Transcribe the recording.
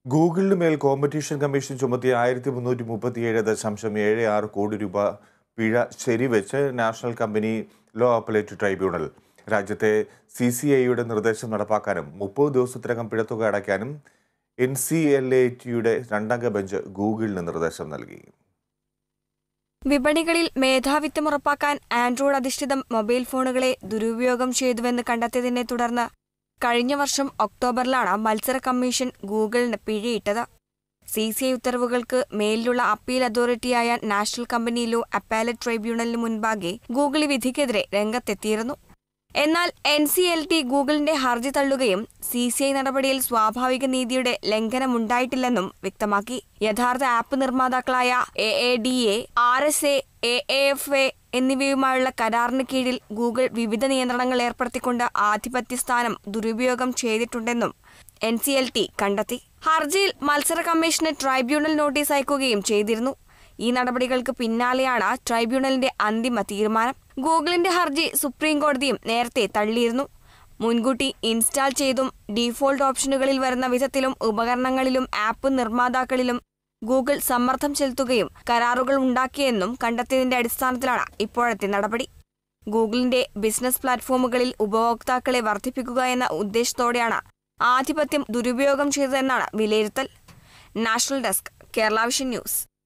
ഗൂഗിളിന് മേൽ competition commission ചുമത്തിയ ആയിരത്തി മുന്നൂറ്റി മുപ്പത്തിയേഴ് ദശാംശം ഏഴ് ആറ് കോടി രൂപ പിഴ ശരിവെച്ച് national company law appellate tribunal രാജ്യത്തെ സി സി ഐയുടെ നിർദ്ദേശം നടപ്പാക്കാനും മുപ്പത് ദിവസത്തിനകം പിഴത്തുക അടയ്ക്കാനും എൻ സി എൽ എ ടിയുടെ രണ്ടംഗ ബെഞ്ച് ഗൂഗിളിന് നിർദ്ദേശം നൽകി വിപണികളിൽ മേധാവിത്വം ഉറപ്പാക്കാൻ ആൻഡ്രോയിഡ് അധിഷ്ഠിത മൊബൈൽ ഫോണുകളെ ദുരുപയോഗം ചെയ്തുവെന്ന് കണ്ടെത്തിയതിനെ തുടർന്ന് കഴിഞ്ഞ വർഷം ഒക്ടോബറിലാണ് മത്സര കമ്മീഷൻ ഗൂഗിളിന് പിഴയിട്ടത് സി സി ഐ ഉത്തരവുകൾക്ക് മേലിലുള്ള അപ്പീൽ അതോറിറ്റിയായ നാഷണൽ കമ്പനി ലോ അപ്പാലറ്റ് ട്രൈബ്യൂണലിന് മുൻപാകെ ഗൂഗിൾ ഈ വിധിക്കെതിരെ രംഗത്തെത്തിയിരുന്നു എന്നാൽ എൻ സി എൽ ടി ഗൂഗിളിന്റെ ഹർജി തള്ളുകയും സി സി ഐ നടപടിയിൽ സ്വാഭാവിക നീതിയുടെ ലംഘനമുണ്ടായിട്ടില്ലെന്നും വ്യക്തമാക്കി യഥാർത്ഥ ആപ്പ് നിർമ്മാതാക്കളായ A A D A R S A A F A എന്നിവയുമായുള്ള കരാറിന് കീഴിൽ ഗൂഗിൾ വിവിധ നിയന്ത്രണങ്ങൾ ഏർപ്പെടുത്തിക്കൊണ്ട് ആധിപത്യ സ്ഥാനം ദുരുപയോഗം ചെയ്തിട്ടുണ്ടെന്നും എൻ സി എൽ ടി കണ്ടെത്തി ഹർജിയിൽ മത്സര കമ്മീഷന് ട്രൈബ്യൂണൽ നോട്ടീസ് അയക്കുകയും ചെയ്തിരുന്നു ഈ നടപടികൾക്ക് പിന്നാലെയാണ് ട്രൈബ്യൂണലിന്റെ അന്തിമ തീരുമാനം ഗൂഗിളിന്റെ ഹർജി സുപ്രീം കോടതിയും നേരത്തെ തള്ളിയിരുന്നു മുൻകൂട്ടി ഇൻസ്റ്റാൾ ചെയ്തും ഡീഫോൾട്ട് ഓപ്ഷനുകളിൽ വരുന്ന വിധത്തിലും ഉപകരണങ്ങളിലും ആപ്പ് നിർമ്മാതാക്കളിലും ഗൂഗിൾ സമ്മർദ്ദം ചെലുത്തുകയും കരാറുകൾ ഉണ്ടാക്കിയെന്നും കണ്ടെത്തിയതിന്റെ അടിസ്ഥാനത്തിലാണ് ഇപ്പോഴത്തെ നടപടി ഗൂഗിളിന്റെ ബിസിനസ് പ്ലാറ്റ്ഫോമുകളിൽ ഉപഭോക്താക്കളെ വർദ്ധിപ്പിക്കുക എന്ന ഉദ്ദേശത്തോടെയാണ് ആധിപത്യം ദുരുപയോഗം ചെയ്തതെന്നാണ് വിലയിരുത്തൽ national desk Kerala vision news